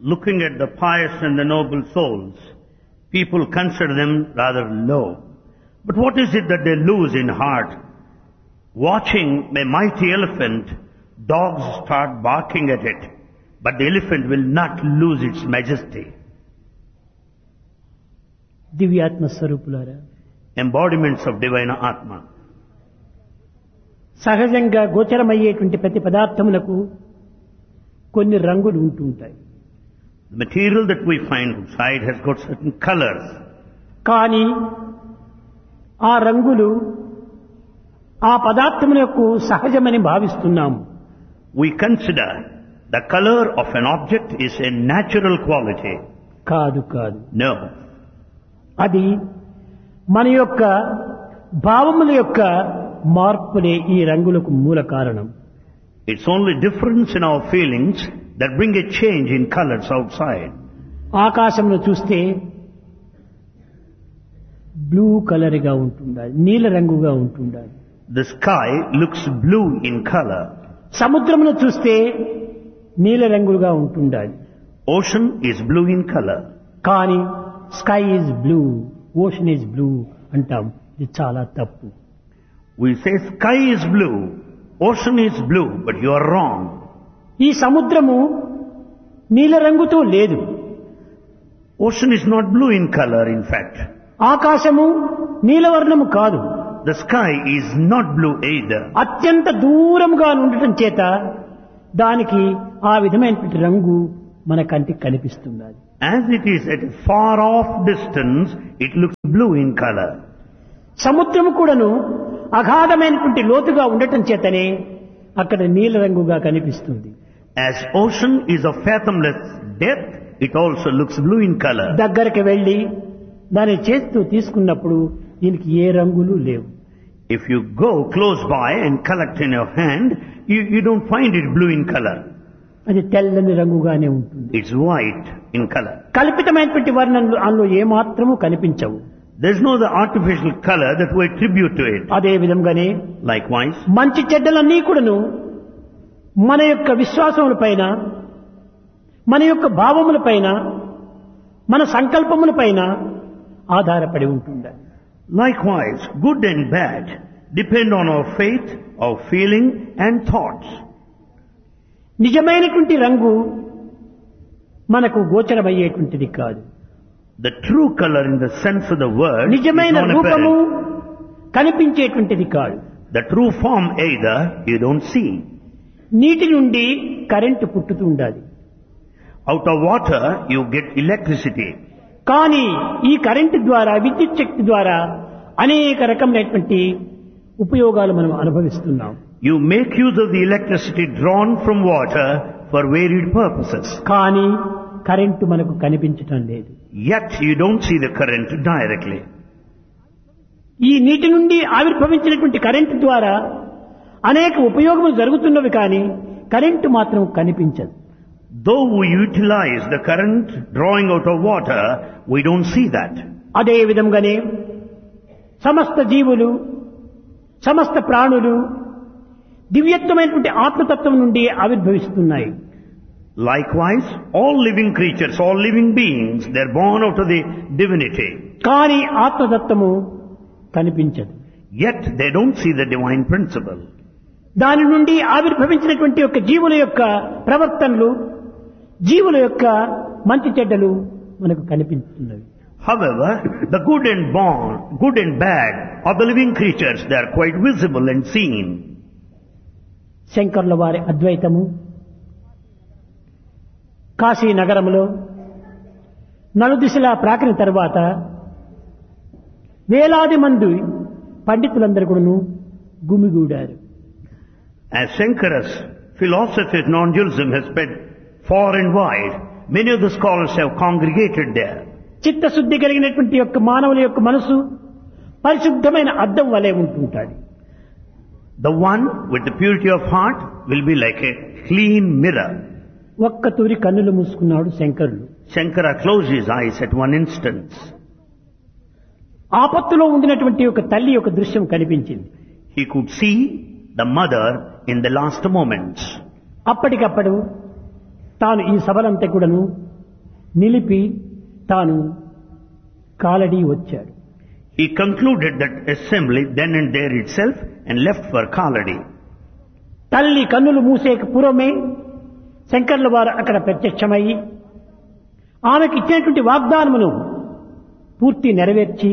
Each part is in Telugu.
looking at the pious and the noble souls, people consider them rather low. But what is it that they lose in heart? Watching a mighty elephant, dogs start barking at it, but the elephant will not lose its majesty. దివ్యాత్మ స్వరూపులారా Embodiments of divine Atma. సహజంగా గోచరమయ్యేటువంటి ప్రతి పదార్థములకు కొన్ని రంగులు ఉంటూ ఉంటాయి The material that we find outside has got certain colors. కానీ ఆ రంగులు ఆ పదార్థములకు సహజమని భావిస్తున్నాము We consider the color of an object is a natural quality. కాదు కాదు No. అది మన యొక్క భావముల యొక్క మార్పులే ఈ రంగులకు మూల కారణం It's only difference in our feelings that bring a change in colors outside. ఆకాశంలో చూస్తే బ్లూ కలర్గా ఉంటుండాలి నీల రంగుగా ఉంటుండాలి The sky looks blue in color. సముద్రమును చూస్తే నీల రంగులుగా ఉంటుండాలి Ocean is blue in color. కానీ sky is blue ocean is blue అంటాం ఇది చాలా తప్పు We say sky is blue, ocean is blue, but you are wrong. ఈ సముద్రము నీల రంగుతో లేదు Ocean is not blue in color, in fact. ఆకాశము నీలవర్ణము కాదు The sky is not blue either. అత్యంత దూరముగా ఉండటం చేత దానికి ఆ విధమైనటువంటి రంగు మన కంటికి కనిపిస్తుంది As it is at a far off distance, it looks blue in color. సముద్రము కూడాను అగాధమైనటువంటి లోతుగా ఉండటం చేతనే అక్కడ నీల రంగుగా కనిపిస్తుంది As ocean is of fathomless depth, it also looks blue in color. దగ్గరికి వెళ్ళి దాని చేతితో తీసుకున్నప్పుడు దీనికి ఏ రంగులు లేవు If you go close by and collect in your hand, you, you don't find it blue in color. అది తెల్లని రంగుగానే ఉంటుంది It's white in color. కల్పితమైనటువంటి వర్ణనలు అందులో ఏమాత్రము కనిపించవు There's no the artificial color that we attribute to it. అదే విధంగానే Likewise, మంచి చెడ్డలన్నీ కూడాను మన యొక్క విశ్వాసముల పైన మన యొక్క భావముల పైన మన సంకల్పముల పైన ఆధారపడి ఉంటుంది likewise, good and bad depend on our faith, our feeling and thoughts. నిజమైనటువంటి రంగు మనకు గోచరమయ్యేటువంటిది కాదు The true color in the sense of the word is నిజమైన రూపము non-apparent. కనిపించేటువంటిది కాదు The true form either you don't see. నీటి నుండి కరెంటు పుట్టుతూ ఉండాలి Out of water you get electricity. కానీ ఈ కరెంటు ద్వారా విద్యుత్ శక్తి ద్వారా అనేక రకమైనటువంటి ఉపయోగాలు మనం అనుభవిస్తున్నాం You make use of the electricity drawn from water for varied purposes. కానీ కరెంటు మనకు కనిపించటం లేదు Yet you don't see the current directly. ఈ నీటి నుండి ఆవిర్భవించినటువంటి కరెంటు ద్వారా అనేక ఉపయోగములు జరుగుతున్నవి కానీ కరెంటు మాత్రం కనిపించదు Though we utilize the current drawing out of water, we don't see that. అదే విధంగానే సమస్త జీవులు సమస్త ప్రాణులు దివ్యత్వమైనటువంటి ఆత్మతత్వం నుండి ఆవిర్భవిస్తున్నాయి Likewise, all living creatures, all living beings, they're born out of the divinity. కానీ ఆత్మతత్వము కనిపించదు Yet they don't see the divine principle. దాని నుండి ఆవిర్భవించినటువంటి యొక్క జీవుల యొక్క ప్రవర్తనలు జీవుల యొక్క మంచి చెడ్డలు మనకు కనిపిస్తున్నవి However, the good and born, good and bad of the living creatures, they are quite visible and seen. శంకరుల వారి అద్వైతము కాశీ నగరములో నలుదిశలా ప్రాకిన తర్వాత వేలాది మంది పండితులందరూ కూడాను గుమిగూడారు As Shankara's philosophy of non-dualism has spread far and wide, many of the scholars have congregated there. చిత్తశుద్ధి కలిగినటువంటి యొక్క మానవుల యొక్క మనసు పరిశుద్ధమైన అద్దం వలె ఉంటుంటాడు The one with the purity of heart will be like a clean mirror. ఒక్క తూరి కన్నులు మూసుకున్నాడు శంకరులు Shankara closed his eyes at one instance. ఆపత్తులో ఉండినటువంటి ఒక తల్లి యొక్క దృశ్యం కనిపించింది He could see the mother in the last moments. అప్పటికప్పుడు తాను ఈ సభలంతా కూడాను నిలిపి తాను కాలడి వచ్చాడు He concluded that assembly then and there itself and left for Kaladi. తల్లి కన్నులు మూసేక పూర్వమే శంకర్ల వారు అక్కడ ప్రత్యక్షమయ్యి ఆమెకు ఇచ్చినటువంటి వాగ్దానమును పూర్తి నెరవేర్చి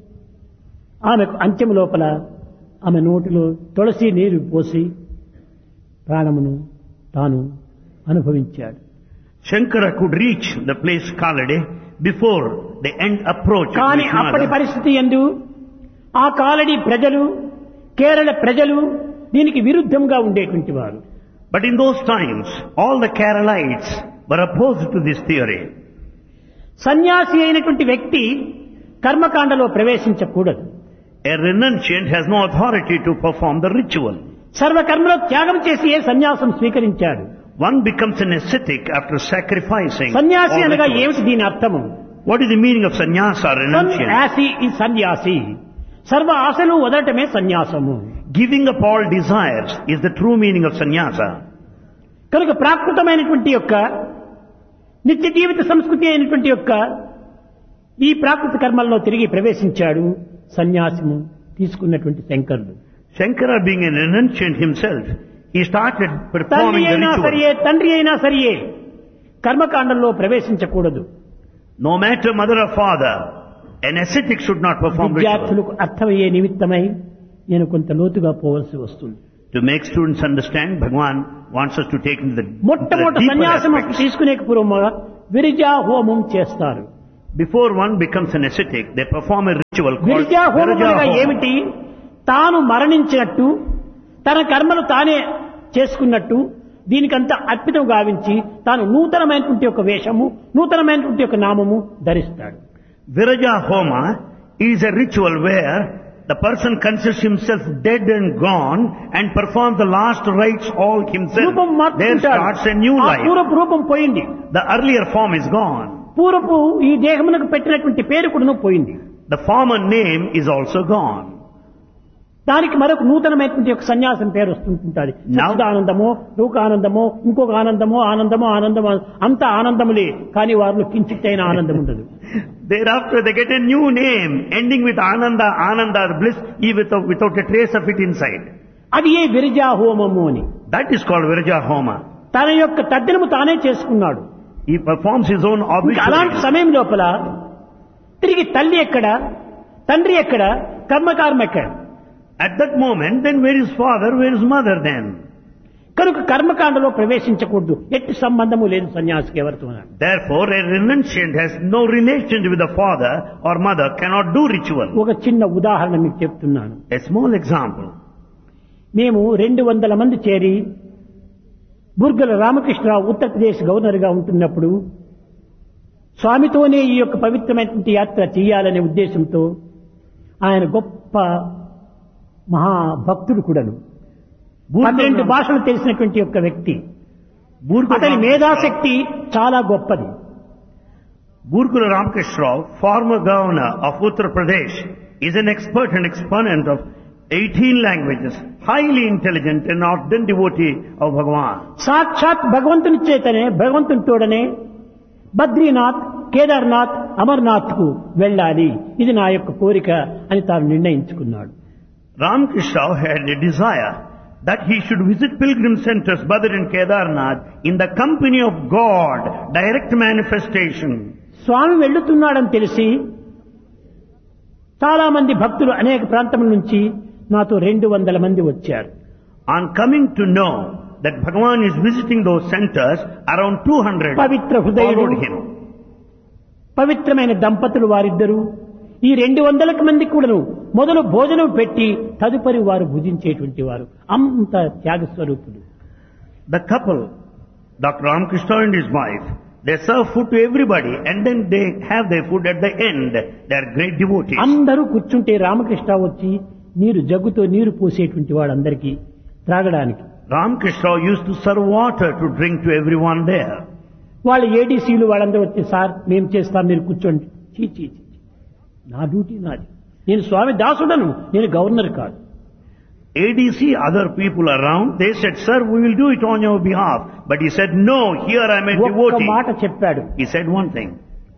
ఆమెకు అంచెం లోపల ఆమె నోటిలో తులసి నీరు పోసి ప్రాణమును తాను అనుభవించాడు Shankara could reach the place Kaladi before the end approach of కానీ అప్పటి Vishwanath. పరిస్థితి ఎందు ఆ కాలడి ప్రజలు కేరళ ప్రజలు దీనికి విరుద్ధంగా ఉండేటువంటి వారు But in those times, all the Keralites were opposed to this theory. సన్యాసి అయినటువంటి వ్యక్తి కర్మకాండలో ప్రవేశించకూడదు A renunciant has no authority to perform the ritual. సర్వకర్మలో త్యాగం చేసి ఏ సన్యాసం స్వీకరించాడు One becomes an ascetic after sacrificing. సన్యాసి all అనగా rituals. ఏమిటి దీని అర్థము What is the meaning of sannyasa, renunciant? సన్యాసి ఈ సన్యాసి సర్వ ఆశలు వదలటమే సన్యాసము Giving up all desires is the true meaning of sannyasa. కనుక ప్రాకృతమైనటువంటి యొక్క నిత్య జీవిత సంస్కృతి అయినటువంటి యొక్క ఈ ప్రాకృత కర్మల్లో తిరిగి ప్రవేశించాడు సన్యాసము తీసుకున్నటువంటి శంకరుడు Shankara being a renunciant himself, he started తల్లి performing the అయినా ritual. సరియే తండ్రి అయినా సరియే కర్మకాండంలో ప్రవేశించకూడదు No matter mother or father, an ascetic should not perform ritual. విద్యార్థులకు అర్థమయ్యే నిమిత్తమై నేను కొంత లోతుగా పోవలసి వస్తుంది To make students understand, Bhagwan wants us to take into the, into the మొట్టమొదటి deeper సన్యాసం aspects. తీసుకునే పూర్వముగా విరిజా హోమం చేస్తారు Before one becomes an ascetic, they perform a ritual called విరిజా హోమం Viraja అనగా Homa. ఏమిటి తాను మరణించినట్టు తన కర్మలు తానే చేసుకున్నట్టు దీనికంతా అర్పితం గావించి తాను నూతనమైనటువంటి ఒక వేషము నూతనమైనటువంటి ఒక నామము ధరిస్తాడు Viraja Homa is a ritual where the person considers himself dead and gone and performs the last rites all himself. రూపం There starts a మార్చుకుంటాడు new ఆ life. పూర్వపు రూపం పోయింది The earlier form is gone. పూర్వపు ఈ దేహమునకు పెట్టినటువంటి పేరు కూడా పోయింది The former name is also gone. దానికి మరొక నూతనమైనటువంటి ఒక సన్యాసం పేరు వస్తుంటుంది Now- ఆనందమో లోక ఆనందమో ఇంకొక ఆనందమో ఆనందమో ఆనందమో అంత ఆనందములే కానీ వారిలో కించిత్తైన ఆనందం ఉండదు Thereafter they get a new name ending with Ananda, Ananda, bliss, even without, without a trace of it inside. అది ఏ విరజా హోమము అని That is called Viraja Homa. తన యొక్క తద్దనము తానే చేసుకున్నాడు He performs his own ఇంకా అలాంటి obituary. సమయం లోపల తిరిగి తల్లి ఎక్కడ తండ్రి ఎక్కడ కర్మకారం ఎక్కడ At that moment, then where is father, where is mother then? కనుక కర్మకాండలో ప్రవేశించకూడదు ఎట్టి సంబంధము లేదు సన్యాసికి ఎవరితో Therefore, a renunciant has no relationship with the father or mother, cannot do ritual. ఒక చిన్న ఉదాహరణ మీకు చెప్తున్నాను A small example. మేము రెండు వందల మంది చేరి బుర్గల రామకృష్ణరావు ఉత్తరప్రదేశ్ గవర్నర్గా ఉంటున్నప్పుడు స్వామితోనే ఈ యొక్క పవిత్రమైనటువంటి యాత్ర చేయాలనే ఉద్దేశంతో ఆయన గొప్ప మహాభక్తుడు కూడాను పన్నెండు భాషలు తెలిసినటువంటి యొక్క వ్యక్తి అతని మేధాశక్తి చాలా గొప్పది Burkula Ramakrishna Rao, former governor of Uttar Pradesh, is an expert and exponent of 18 languages, highly intelligent and ardent devotee of Bhagavan. సాక్షాత్ భగవంతుని చేతనే భగవంతుని తోడనే బద్రీనాథ్ కేదార్నాథ్ అమర్నాథ్ కు వెళ్ళాలి ఇది నా యొక్క కోరిక అని తాను నిర్ణయించుకున్నాడు Ramakrishna Rao had a desire that he should visit pilgrim centers Badr and Kedarnath in the company of God, direct manifestation. స్వామి వెళ్ళుతున్నాడని తెలిసి చాలా మంది భక్తులు అనేక ప్రాంతముల నుంచి నాతో రెండు వందల మంది వచ్చారు On coming to know that Bhagavan is visiting those centers, around 200 Pavitra హృదయుడు followed him. పవిత్రమైన దంపతులు వారిద్దరూ ఈ రెండు వందలకు మంది కూడాను మొదలు భోజనం పెట్టి తదుపరి వారు భుజించేటువంటి వారు అంత త్యాగ స్వరూపులు The couple, Dr. Ramakrishna and his wife, they serve food to everybody and then they have their food at the end. They are great devotees. అందరూ కూర్చుంటే రామకృష్ణ వచ్చి నీరు జగ్గుతో నీరు పోసేటువంటి వాడందరికీ త్రాగడానికి Ramakrishna used to serve water to drink to everyone there. వాళ్ళ ఏడీసీలు వాళ్ళందరూ వచ్చి సార్ మేము చేస్తాం మీరు కూర్చోండి చీ చీ చీ. నా డ్యూటీ నాది నేను స్వామి దాసుడను నేను గవర్నర్ కాదు ADC, other people around, they said, sir, we will do it on your behalf. But he said, no, here I am a ఒక్క devotee. మాట చెప్పాడు He said one thing.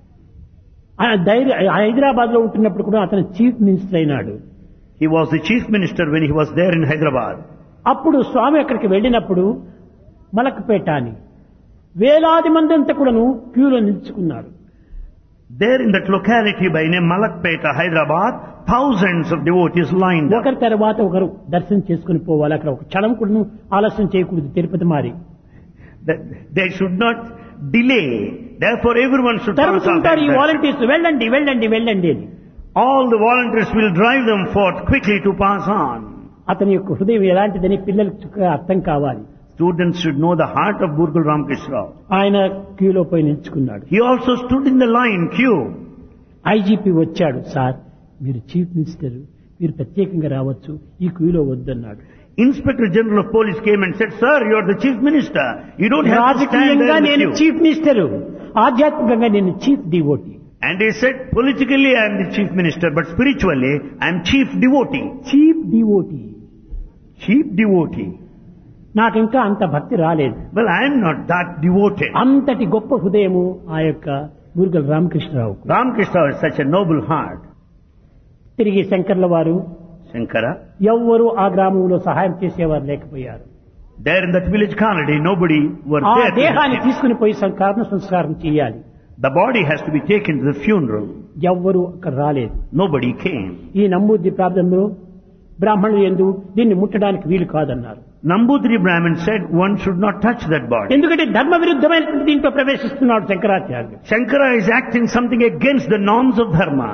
ఆయన ధైర్య హైదరాబాద్ లో ఉంటున్నప్పుడు కూడా అతను చీఫ్ మినిస్టర్ అయినాడు He was the chief minister when he was there in Hyderabad. అప్పుడు స్వామి అక్కడికి వెళ్ళినప్పుడు మలక్పేట అని వేలాది మంది అంతా కూడాను క్యూలో నిలుచుకున్నారు There in that locality by name Malakpeta, Hyderabad, thousands of devotees lined up. ఒకరి తర్వాత ఒకరు దర్శనం చేసుకుని పోవాలి అక్కడ ఒక క్షణం కూడా ఆలస్యం చేయకూడదు తిరుపతి మారి That They should not delay. Therefore everyone should pass on. తరుగుతుంటారు ఈ that. వాలంటీర్స్ వెళ్ళండి వెళ్ళండి వెళ్ళండి అని All the volunteers will drive them forth quickly to pass on. అతని యొక్క హృదయం ఎలాంటిదని పిల్లలకు చక్కగా అర్థం కావాలి Students should know the heart of Gurukul Ramakrishna Rao. ఆయన క్యూలో పోయి నిల్చుకున్నాడు He also stood in the line queue. IGP వచ్చాడు సార్ మీరు చీఫ్ మినిస్టర్ మీరు ప్రత్యేకంగా రావచ్చు ఈ క్యూలో వద్దన్నాడు Inspector General of Police came and said, Sir, you are the Chief Minister. You don't have to stand రాజకీయంగా there in the నేను queue. చీఫ్ మినిస్టర్ ఆధ్యాత్మికంగా నేను chief devotee And he said, politically I am the Chief Minister, but spiritually I am Chief Devotee. Chief devotee Chief Devotee. నాకు ఇంకా అంత భక్తి రాలేదు Well, I am not that devoted. అంతటి గొప్ప హృదయము ఆ యొక్క గురుగల రామకృష్ణరావుకు Ramakrishna has such a noble heart. తిరిగి శంకర్ల వారు Shankara, ఎవ్వరూ ఆ గ్రామంలో సహాయం చేసేవారు లేకపోయారు there in that village colony, nobody were ఆ there. to దేహాన్ని help him. తీసుకుని పోయి సంస్కారం సంస్కారం చేయాలి The body has to be taken to the funeral. ఎవ్వరూ అక్కడ రాలేదు Nobody came. ఈ నమ్మూద్ది ప్రాంతంలో బ్రాహ్మణులు ఎందు దీన్ని ముట్టడానికి వీలు కాదన్నారు Nambudri Brahmin said one should not touch that body. ఎందుకంటే ధర్మ విరుద్ధమైనటువంటి దీంట్లో ప్రవేశిస్తున్నాడు శంకరాచార్యుడు Shankara is acting something against the norms of dharma.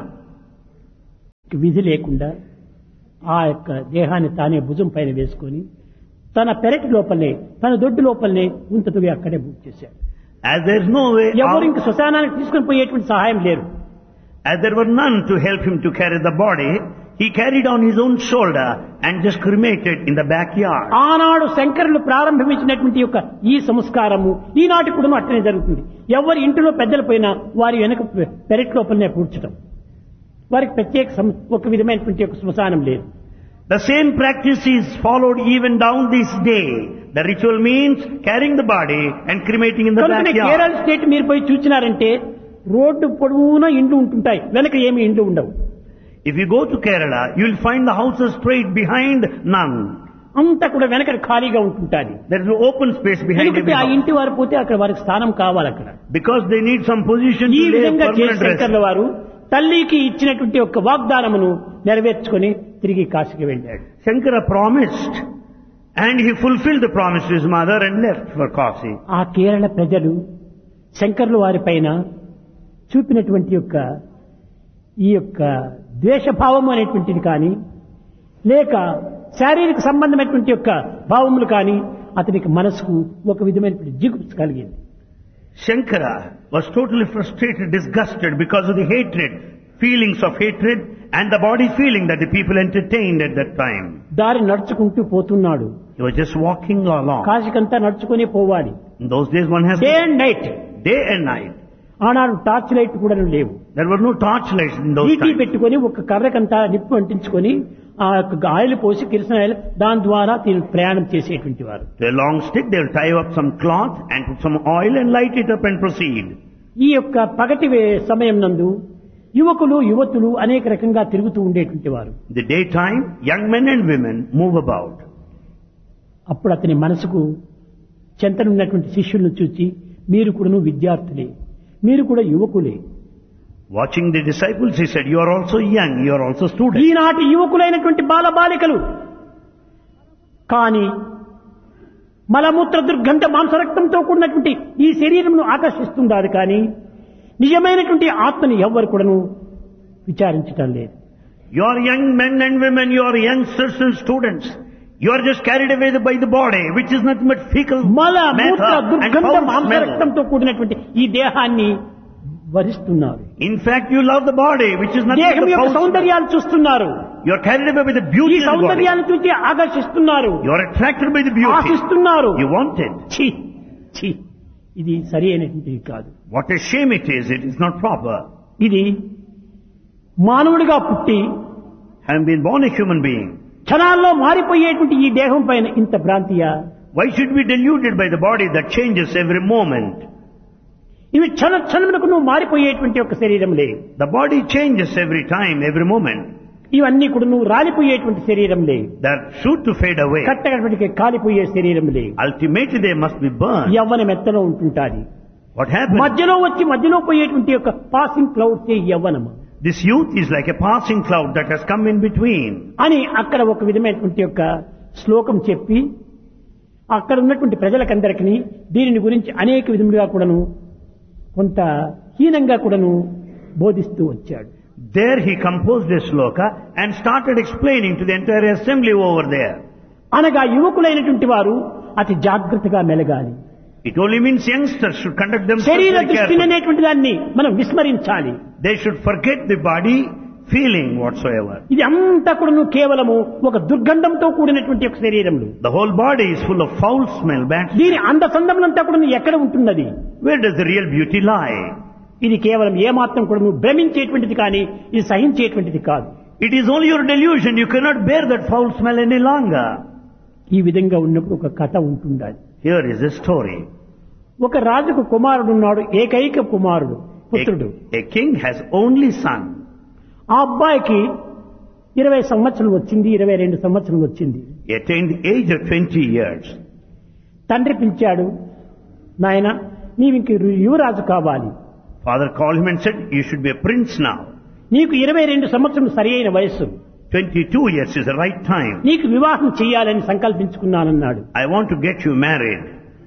విధి లేకుండా ఆ యొక్క దేహాన్ని తానే భుజం పైన వేసుకొని తన పెరటి లోపలనే తన దొడ్డు లోపలనే ఉంతతుగా అక్కడే బుక్ చేశాడు As there is no way ఎవరు out, ఇంక శ్మశానానికి తీసుకుని పోయేటువంటి సహాయం లేరు as there were none to help him to carry the body, he carried on his own shoulder and just cremated in the backyard. ఆనాడు శంకరులు ప్రారంభించినటువంటి యొక్క ఈ సంస్కారము ఈనాటి కూడా అట్టనే జరుగుతుంది ఎవరి ఇంటిలో పెద్దలు పోయినా వారి వెనక పెరటి లోపలనే కూర్చడం వారికి ప్రత్యేక సం- ఒక విధమైనటువంటి ఒక శ్మశానం లేదు The same practice is followed even down this day. The ritual means carrying the body and cremating in the కనుకనే backyard. కేరళ స్టేట్ మీరు పోయి చూసినారంటే రోడ్డు పొడవునా ఇండ్లు ఉంటుంటాయి వెనక ఏమి ఇండ్లు ఉండవు If you go to Kerala, you will find the houses straight behind none. అంతా కూడా వెనక ఖాళీగా ఉంటుంటాది There is no open space behind every ఎందుకంటే ఆ house. ఇంటి వారు పోతే అక్కడ వారికి స్థానం కావాలి అక్కడ Because they need some position ఈ to lay a విధంగా చేసి permanent rest. శంకర్ల వారు తల్లికి ఇచ్చినటువంటి ఒక వాగ్దానమును నెరవేర్చుకొని తిరిగి కాశీకి వెళ్ళాడు Shankara promised and he fulfilled the promise to his mother and left for Kasi. ఆ కేరళ ప్రజలు శంకర్ల వారి పైన చూపినటువంటి యొక్క ఈ యొక్క ద్వేషభావము అనేటువంటిది కానీ లేక శారీరక సంబంధమైనటువంటి యొక్క భావములు కానీ అతనికి మనసుకు ఒక విధమైనటువంటి జిగుప్స్ కలిగింది Shankara was totally frustrated, disgusted because of the hatred, feelings of hatred and the body feeling that the people entertained at that time. దారి నడుచుకుంటూ పోతున్నాడు He was just walking along. కాశీకంతా నడుచుకొని పోవాలి In those days one has day and night day and night. ఆనాడు టార్చ్ లైట్ కూడా లేవు There were no torchlights in those ET times. పెట్టుకొని ఒక కర్రకంతా నిప్పు అంటించుకొని ఆ యొక్క ఆయిల్ పోసి కిరసన ఆయిల్ దాని ద్వారా దీని ప్రయాణం చేసేటువంటి వారు To a long stick they will tie up some cloth and put some oil and light it up and proceed. ఈ యొక్క పగటి వే- సమయం నందు యువకులు యువతులు అనేక రకంగా తిరుగుతూ ఉండేటువంటి వారు In the daytime, young men and women move about. అప్పుడు అతని మనసుకు చెంతనున్నటువంటి శిష్యులను చూచి మీరు కూడాను విద్యార్థులే మీరు కూడా యువకులే Watching the disciples, he said, you are also young, you are also students. ఈనాటి యువకులైనటువంటి బాలబాలికలు కానీ మలమూత్ర దుర్గంధ మాంసరక్తంతో కూడినటువంటి ఈ శరీరంను ఆకర్షిస్తుండాలి కానీ నిజమైనటువంటి ఆత్మని ఎవ్వరు కూడాను విచారించటం లేదు You are young men and women, you are youngsters and students. You are just carried away by the body, which is nothing but fecal మల మూత్ర matter and దుర్గంధ foul smell. మాంసరక్తంతో కూడినటువంటి ఈ దేహాన్ని వరిస్తున్నారు In fact, you love the body, which is nothing దేహం but the యొక్క foul smell. సౌందర్యాలు చూస్తున్నారు You are carried away by the ఈ beauty of the body. సౌందర్యాన్ని చూసి ఆకర్షిస్తున్నారు You are attracted by the beauty. ఆశిస్తున్నారు You want it. ఛీ ఛీ ఇది సరి అయినటువంటిది కాదు What a shame it is, it is not proper. ఇది మానవుడిగా పుట్టి Having been born a human being, క్షణాల్లో మారిపోయేటువంటి ఈ దేహం పైన ఇంత భ్రాంతియా Why should we be deluded by the body that changes every moment? ఇవి క్షణ క్షణములకు నువ్వు మారిపోయేటువంటి ఒక శరీరంలే The body changes every time, every moment. ఇవన్నీ కూడా నువ్వు రాలిపోయేటువంటి శరీరంలే They're sure to fade away. కట్టగడపటికి కాలిపోయే శరీరంలే Ultimately they must be burned. యవ్వనం ఎత్తలో ఉంటుంటాది What happens? మధ్యలో వచ్చి మధ్యలో పోయేటువంటి యొక్క పాసింగ్ క్లౌడ్స్ యవ్వనం This youth is like a passing cloud that has come in between. అని అక్కడ ఒక విధమైనటువంటి యొక్క శ్లోకం చెప్పి అక్కడ ఉన్నటువంటి ప్రజలకందరికీ దీనిని గురించి అనేక విధములుగా కూడాను కొంత హీనంగా కూడాను బోధిస్తూ వచ్చాడు There he composed a sloka and started explaining to the entire assembly over there. అనగా యువకులైనటువంటి వారు అతి జాగ్రత్తగా మెలగాలి It only means youngsters should conduct themselves శరీర very దృష్టిని carefully. అనేటువంటి దాన్ని మనం విస్మరించాలి They should forget the body feeling whatsoever. ఇది అంతా కూడాను కేవలము ఒక దుర్గంధంతో కూడినటువంటి ఒక శరీరములు The whole body is full of foul smell, bad smell. దీని అందసందములంతా కూడా ఎక్కడ ఉంటున్నది Where does the real beauty lie? ఇది కేవలం ఏమాత్రం కూడా నువ్వు భ్రమించేటువంటిది కానీ ఇది సహించేటువంటిది కాదు It is only your delusion. You cannot bear that foul smell any longer. ఈ విధంగా ఉన్నప్పుడు ఒక కథ ఉంటుండాలి Here is a story. ఒక రాజుకు కుమారుడు ఉన్నాడు ఏకైక కుమారుడు పుత్రుడు A, a king has only son. ఆ అబ్బాయికి ఇరవై సంవత్సరం వచ్చింది ఇరవై రెండు సంవత్సరం వచ్చింది He attained the age of 20 years. తండ్రి పిలిచాడు నాయన నీవు ఇంక యువరాజు కావాలి Father called him and said, you should be a prince now. నీకు ఇరవై రెండు సంవత్సరం సరి అయిన వయస్సు 22 years is the right time. నీకు వివాహం చేయాలని సంకల్పించుకున్నానన్నాడు I want to get you married.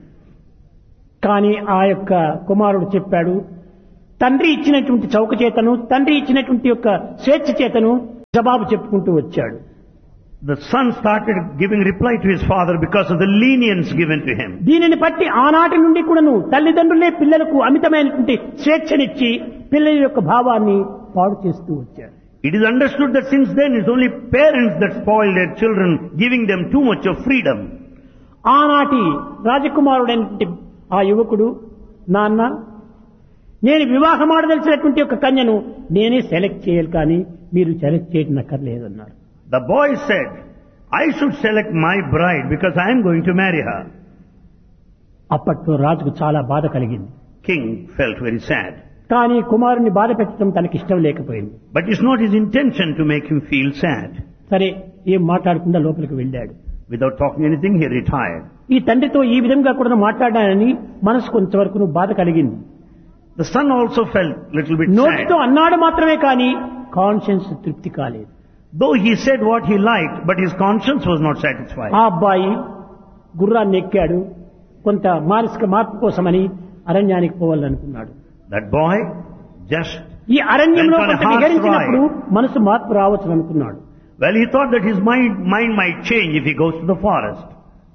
కానీ ఆ యొక్క కుమారుడు చెప్పాడు తండ్రి ఇచ్చినటువంటి చౌక చేతను తండ్రి ఇచ్చినటువంటి యొక్క స్వేచ్ఛ చేతను జవాబు చెప్పుకుంటూ వచ్చాడు The son started giving reply to his father because of the lenience given to him. దీనిని బట్టి ఆనాటి నుండి కూడాను తల్లిదండ్రులే పిల్లలకు అమితమైనటువంటి స్వేచ్ఛనిచ్చి పిల్లల యొక్క భావాన్ని పాడు చేస్తూ వచ్చారు It is understood that since then it's only parents that spoil their children, giving them too much of freedom. ఆనాటి రాజకుమారుడైనటువంటి ఆ యువకుడు నాన్న నేను వివాహం ఆడదలిచినటువంటి ఒక కన్యను నేనే సెలెక్ట్ చేయాలి కానీ మీరు సెలెక్ట్ చేయడం అక్కర్లేదన్నారు The boy said, I should select my bride because I am going to marry her. అప్పట్లో రాజుకు చాలా బాధ కలిగింది King felt very sad. కానీ కుమారుని బాధ పెట్టడం తనకి ఇష్టం లేకపోయింది But it's not his intention to make him feel sad. సరే ఏం మాట్లాడకుండా లోపలికి వెళ్ళాడు Without talking anything, he retired. ఈ తండ్రితో ఈ విధంగా కూడా మాట్లాడానని మనసు కొంతవరకు బాధ కలిగింది The son also felt little bit sad. నోటితో అన్నాడు మాత్రమే కానీ కాన్షియన్స్ తృప్తి కాలేదు Though he said what he liked, but his conscience was not satisfied. ఆ అబ్బాయి గుర్రాన్ని ఎక్కాడు కొంత మానసిక మార్పు కోసమని అరణ్యానికి పోవాలనుకున్నాడు That boy just, ఈ అరణ్యంలో Went on a కొంత horse విహరించినప్పుడు మనసు మార్పు రావచ్చు అనుకున్నాడు well, he thought that his mind, mind might change if he goes to the forest.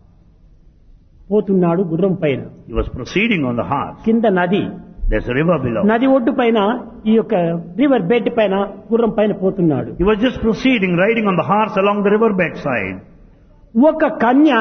పోతున్నాడు గుర్రం పైన He was proceeding on the horse. కింద నది There's a river below. నది ఒడ్డు పైన ఈ యొక్క రివర్ బెడ్ పైన గుర్రం పైన పోతున్నాడు He was just proceeding, riding on the horse along the riverbed side. ఒక కన్య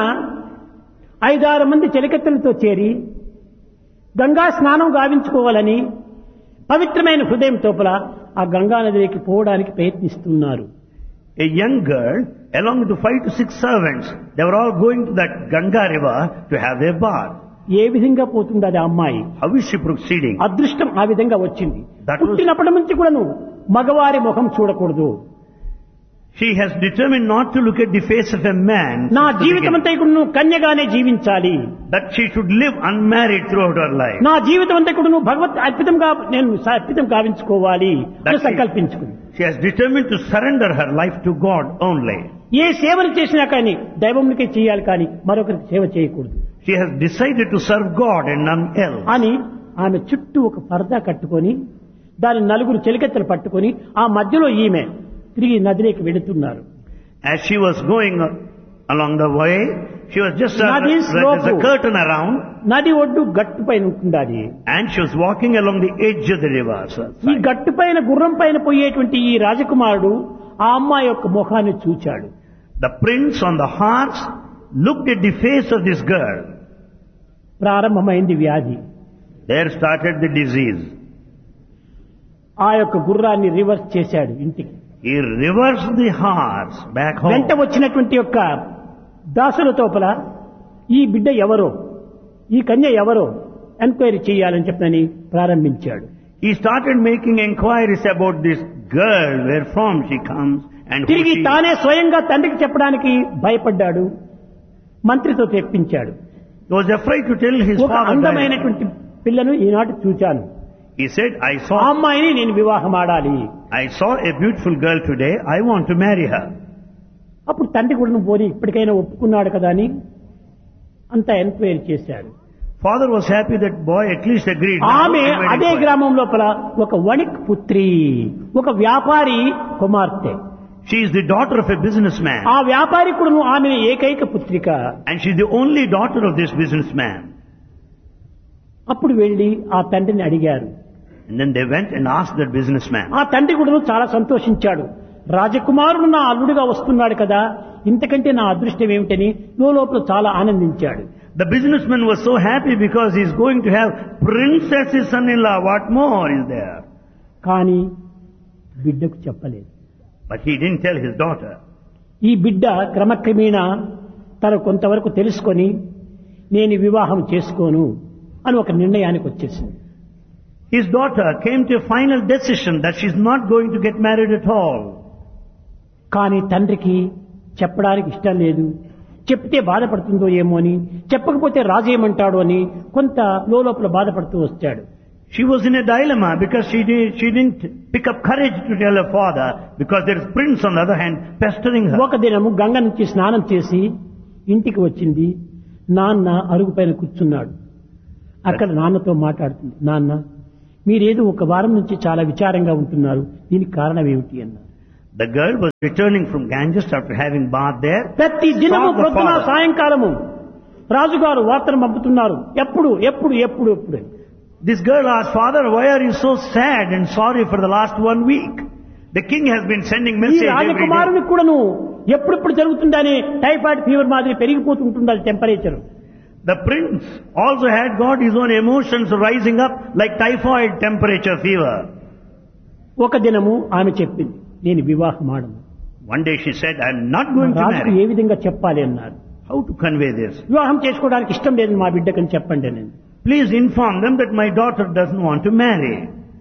ఐదారు మంది చెలికత్తెలతో చేరి గంగా స్నానం గావించుకోవాలని పవిత్రమైన హృదయం తోపల ఆ గంగా నదిలోకి పోవడానికి ప్రయత్నిస్తున్నారు A young girl, along with the five to six servants, they were all going to that Ganga river to have their bath. ఏ విధంగా పోతుంది అది ఆ అమ్మాయి How is she proceeding? అదృష్టం ఆ విధంగా వచ్చింది That was- పుట్టినప్పటి నుంచి కూడాను మగవారి ముఖం చూడకూడదు She has determined not to look at the face of a man. నా since the జీవితం beginning. అంతా కూడా నువ్వు కన్యగానే జీవించాలి That she should live unmarried throughout her life. నా జీవితం అంతా కూడా నువ్వు భగవత్ అర్పితంగా నేను అర్పితం గావించుకోవాలి అని That's it. సంకల్పించుకుంది She has determined to surrender her life to God only. ఏ సేవలు చేసినా కానీ దైవమునికే చేయాలి కానీ మరొకరికి సేవ చేయకూడదు She has decided to serve God and none else. అని ఆమె చుట్టూ ఒక పరదా కట్టుకొని దాని నలుగురు చెలికెత్తలు పట్టుకొని ఆ మధ్యలో ఈమె తిరిగి నదిలోకి వెళుతున్నారు As she was going uh, along the way, she was just uh, Nadi there's a slope. curtain around నది ఒడ్డు గట్టు పైన ఉంటుంది అది and she was walking along the edge of the river. So, ఈ గట్టు పైన గుర్రం పైన పోయేటువంటి ఈ రాజకుమారుడు ఆ అమ్మాయి యొక్క ముఖాన్ని చూచాడు The prince on the horse looked at the face of this girl. ప్రారంభమైంది వ్యాధి There started the disease. ఆ యొక్క గుర్రాన్ని రివర్స్ చేశాడు ఇంటికి He reversed the horse back home. వెంట వచ్చినటువంటి యొక్క దాసుల తోపల ఈ బిడ్డ ఎవరో ఈ కన్య ఎవరో ఎంక్వైరీ చేయాలని చెప్పని ప్రారంభించాడు He started making inquiries about this girl, where from she comes, and who తిరిగి she is. తానే స్వయంగా తండ్రికి చెప్పడానికి భయపడ్డాడు మంత్రితో తెప్పించాడు He was afraid to tell his ఒక father. that. అందమైనటువంటి పిల్లను ఈనాటి చూచాను He said, I ఆ saw, అమ్మాయిని నేను వివాహం ఆడాలి I saw a beautiful girl today. I want to marry her. అప్పుడు తండ్రి కూడా నువ్వు పోని ఇప్పటికైనా ఒప్పుకున్నాడు కదా అని అంతా ఎంక్వైరీ చేశాడు Father was happy that boy at least agreed. ఆమె I made అదే inquiry. గ్రామం లోపల ఒక వణిక్ పుత్రి ఒక వ్యాపారి కుమార్తె She is the daughter of a businessman. ఆ వ్యాపారి కూడా ఆమె ఏకైక పుత్రిక And she's the only daughter of this businessman. అప్పుడు వెళ్లి ఆ తండ్రిని అడిగారు And then they went and asked that businessman. ఆ తండ్రి కూడా చాలా సంతోషించాడు రాజకుమారుడు నా అల్లుడిగా వస్తున్నాడు కదా ఇంతకంటే నా అదృష్టం ఏమిటని లోపల చాలా ఆనందించాడు The businessman was so happy because he's going to have princess his son-in-law. What more is there? కానీ బిడ్డకు చెప్పలేదు But he didn't tell his daughter. ఈ బిడ్డ క్రమక్రమేణా తను కొంతవరకు తెలుసుకొని నేను వివాహం చేసుకోను అని ఒక నిర్ణయానికి వచ్చేసింది His daughter came to a final decision that she's not going to get married at all. కానీ తండ్రికి చెప్పడానికి ఇష్టం లేదు చెప్తే బాధపడుతుందో ఏమో అని చెప్పకపోతే రాజు ఏమంటాడు అని కొంత లోపల బాధపడుతూ వచ్చాడు She was in a dilemma because she, did, she didn't pick up courage to tell her father because there is prince on the other hand pestering her. ఒక దినము గంగ నుంచి స్నానం చేసి ఇంటికి వచ్చింది నాన్న అరుగు పైన కూర్చున్నాడు అక్కడ నాన్నతో మాట్లాడుతుంది నాన్న మీరేదో ఒక వారం నుంచి చాలా విచారంగా ఉంటున్నారు దీనికి కారణం ఏమిటి అన్నారు The girl was returning from Ganges after having bath there. ప్రతి దినము Saw the ప్రొద్దున father. సాయంకాలము రాజుగారు వార్తను పంపుతున్నారు ఎప్పుడు ఎప్పుడు ఎప్పుడు ఎప్పుడు అని. This girl asked, Father, why are you so sad and sorry for the last one week? The king has been sending ఈ message every day. రాజకుమారునికి కూడాను ఎప్పుడెప్పుడు జరుగుతుందని టైఫాయిడ్ ఫీవర్ మాదిరి పెరిగిపోతుంటుంది temperature The prince also had got his own emotions rising up like typhoid temperature fever. ఒక దినము ఆమె చెప్పింది నేను వివాహం ఆడను One day she said, I'm not going to రాజుకు marry. ఏ విధంగా చెప్పాలి అన్నారు How to convey this? వివాహం చేసుకోవడానికి ఇష్టం లేదు మా బిడ్డకని చెప్పండి నేను Please inform them that my daughter doesn't want to marry.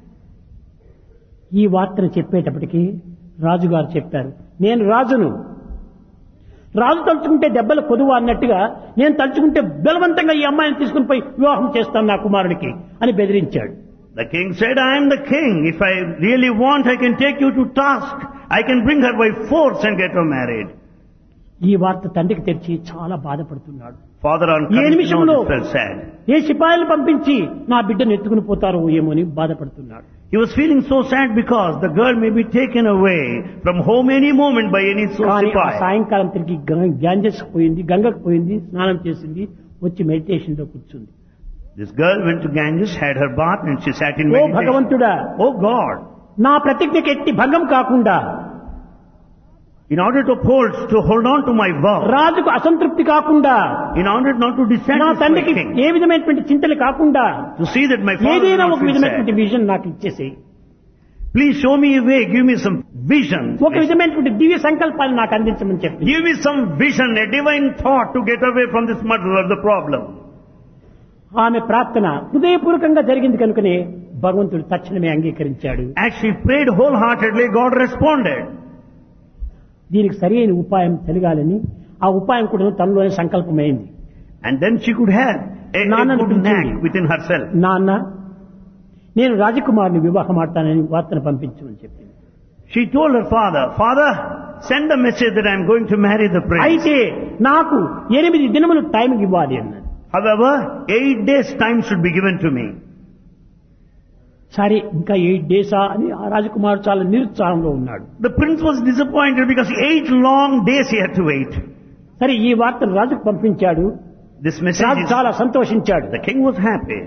ఈ వార్తను చెప్పేటప్పటికి రాజుగారు చెప్పారు నేను రాజును రాజు తలుచుకుంటే దెబ్బలు కొదువు అన్నట్టుగా నేను తలుచుకుంటే బలవంతంగా ఈ అమ్మాయిని తీసుకుని పోయి వివాహం చేస్తాను నా కుమారుడికి అని బెదిరించాడు The king said, I am the king. If I really want, I can take you to task. I can bring her by force and get her married. ఈ వార్త తండ్రికి తెచ్చి చాలా బాధపడుతున్నాడు Father on A coming to know నిమిషంలో this felt sad. ఏ సిపాయిలు పంపించి నా బిడ్డను ఎత్తుకుని పోతారో ఏమో అని బాధపడుతున్నాడు He was feeling so sad because the girl may be taken away from home any moment by any so కానీ ఆ spy. సాయంకాలం తిరిగి గం- గ్యాంజెస్ పోయింది గంగకు పోయింది స్నానం చేసింది వచ్చి మెడిటేషన్ లో కూర్చుంది This girl went to Ganges, had her bath and she sat in oh meditation. భగవంతుడా Oh God, నా ప్రతిజ్ఞకి ఎట్టి భంగం కాకుండా in order to uphold, to hold on to my vow, రాజుకు అసంతృప్తి కాకుండా in order not to నా dissatisfy తండ్రికి king, ఏ విధమైనటువంటి చింతలు కాకుండా to see that my father ఏదైనా will ఒక not feel విధమైనటువంటి sad. విజన్ నాకు ఇచ్చేసి Please show me a way, give me some vision. ఒక విధమైనటువంటి దివ్య సంకల్పాన్ని నాకు అందించమని చెప్పి Give me some vision, a divine thought to get away from this muddle of the problem. ఆమె ప్రార్థన హృదయపూర్వకంగా జరిగింది కనుకనే భగవంతుడు తక్షణమే అంగీకరించాడు As she prayed wholeheartedly, God responded. దీనికి సరైన ఉపాయం తెలియాలని ఆ ఉపాయం కూడా తనలోనే సంకల్పమైంది And then she could have a, a నాన్నను good పిలిచింది. knack within herself. నాన్న నేను రాజకుమారుని వివాహం ఆడతానని వార్తను పంపించమని చెప్పింది She told her father, Father, send a message that I am going to marry the prince. అయితే నాకు ఎనిమిది దినములు టైం ఇవ్వాలి అన్నది However, eight days time should be given to me. సరే ఇంకా ఎయిట్ డేసా అని ఆ రాజకుమారుడు చాలా నిరుత్సాహంలో ఉన్నాడు The prince was disappointed because eight long days he had to wait. సరే ఈ వార్తను రాజుకు పంపించాడు This message రాజు is, చాలా సంతోషించాడు the king was happy.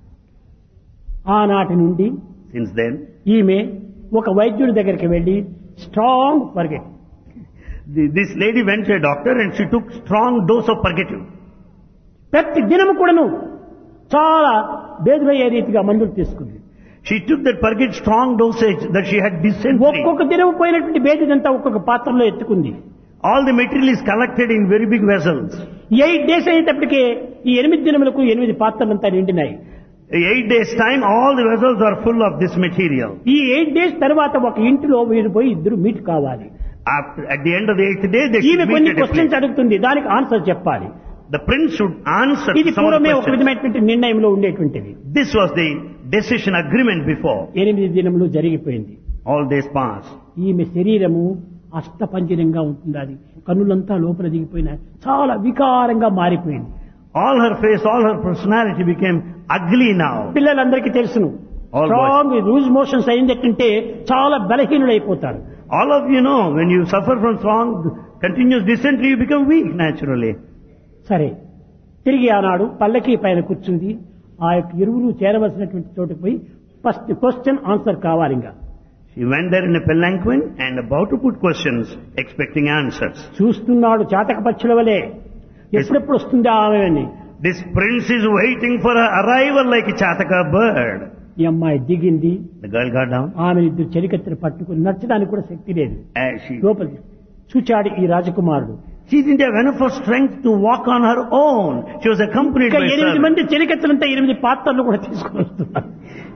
ఆనాటి నుండి Since then, ఈమె ఒక వైద్యుడి దగ్గరికి వెళ్లి strong purgative the- this lady went to a doctor and she took strong dose of purgative. ప్రతి దినము కూడాను చాలా భేదమయ్యే రీతిగా మందులు తీసుకుంది She took that purgate strong dosage that she had dysentery. ఒక్కొక్క దినం పోయినటువంటి బేదిదంతా ఒక్కొక్క పాత్రలో ఎత్తుకుంది All the material is collected in very big vessels. Eight days అయ్యేటప్పటికే ఈ ఎనిమిది దినములకు ఎనిమిది పాత్రలంతా నిండినాయి Eight days time, all the vessels are full of this material. ఈ ఎయిట్ డేస్ తర్వాత ఒక ఇంటిలో వీరు పోయి ఇద్దరు మీట్ కావాలి After, at the end of the eighth day, they ఈమె should కొన్ని meet at a questions place. అడుగుతుంది దానికి ఆన్సర్ చెప్పాలి The prince should answer ఇది some of the పూర్వమే ఒక questions. విధమైనటువంటి నిర్ణయంలో ఉండేటువంటిది This was the decision agreement before. ఎనిమిది దినములు జరిగిపోయింది All days passed. ఈమె శరీరము అష్టపంజరంగా ఉంటుంది అది కన్నులంతా లోపల దిగిపోయినాయి చాలా వికారంగా మారిపోయింది All her face, all her personality became ugly now. పిల్లలందరికీ తెలుసును All స్ట్రాంగ్ లూజ్ మోషన్స్ అయిందంటే చాలా బలహీనులైపోతారు All of you know, when you suffer from strong, continuous dysentery, you become weak naturally. సరే తిరిగి ఆనాడు పల్లకి పైన కూర్చుంది ఆ యొక్క ఇరువురు చేరవలసినటువంటి చోటుకు పోయి ఫస్ట్ క్వశ్చన్ ఆన్సర్ కావాలి ఇంకా She went there in a palanquin and about to put questions, expecting answers. చూస్తున్నాడు చాతక పక్షుల వలె ఎప్పుడెప్పుడు వస్తుందా ఆమె అని This prince is waiting for her arrival like a Chataka bird. ఈ అమ్మాయి దిగింది The girl got down. ఆమె ఇద్దరు చెలికత్తెలు పట్టుకుని నచ్చడానికి కూడా శక్తి లేదు As she, లోపలి చూచాడు ఈ రాజకుమారుడు she didn't have enough of strength to walk on her own. She was accompanied ఇంకా by ఎనిమిది servants. మంది చెలికత్తెలంతా ఎనిమిది పాత్రలు కూడా తీసుకుని వస్తున్నారు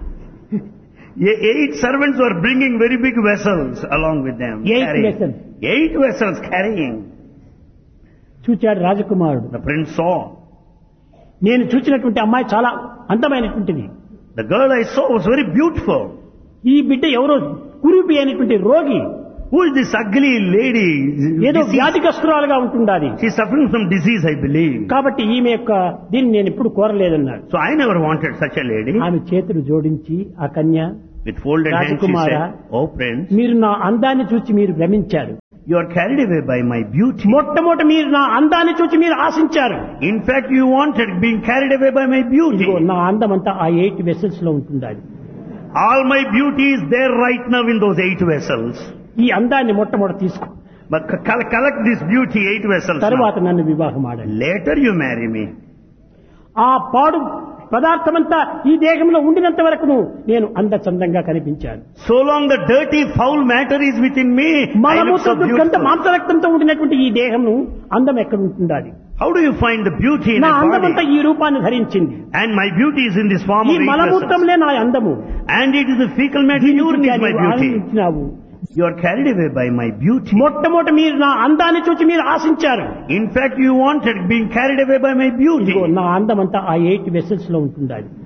Ye- Eight servants were bringing very big vessels along with them. Eight carrying- vessels. Eight vessels carrying. చూచాడు రాజకుమారుడు The prince saw. నేను చూసినటువంటి అమ్మాయి చాలా అందమైనటువంటిది The girl I saw was very beautiful. ఈ బిడ్డ ఎవరో కురూపి అయినటువంటి రోగి Who is this ugly lady? ఏదో Disease. వ్యాధిగ్రస్తురాలుగా ఉంటుండాలి She's suffering from disease, I believe. కాబట్టి ఈమె యొక్క దీన్ని నేను ఎప్పుడు కోరలేదన్నాడు So I never wanted such a lady. ఆమె చేతులు జోడించి ఆ కన్య With folded hands, she Rajakumara. said, Oh prince, మీరు నా అందాన్ని చూచి మీరు భ్రమించారు you are carried away by my beauty. మొట్టమొదటి మీరు నా అందాన్ని చూచి మీరు ఆశించారు In fact, you wanted being carried away by my beauty. ఇదిగో నా అందం అంతా ఆ ఎయిట్ వెసల్స్ లో ఉంటుండాలి All my beauty is there right now in those eight vessels. ఈ అందాన్ని మొట్టమొదటి తీసుకో But c- col- collect this beauty, eight vessels. తరువాత now. నన్ను వివాహం ఆడండి Later you marry me. ఆ పాడు పదార్థమంతా ఈ దేహంలో ఉండినంత వరకు నేను అందచందంగా కనిపించాను So long the dirty, foul matter is within me, I look so మలమూత్ర దుర్గంధ beautiful. మాంసరక్తంతో ఉండినటువంటి ఈ దేహంను అందం ఎక్కడ ఉంటుండాలి How do you find the beauty in నా a అందమంతా body? ఈ రూపాన్ని ధరించింది And my beauty is in this form ఈ of eight vessels. మలమూత్రంలే నా అందము And it is the fecal matter, urine is my నీవు beauty. ఆనందించినావు You are carried away by my beauty. మొట్టమొదటి మీరు నా అందాన్ని చూచి మీరు ఆశించారు In fact, you wanted being carried away by my beauty. ఇదిగో నా అందమంతా ఆ ఎయిట్ వెసల్స్ లో ఉంటుండాలి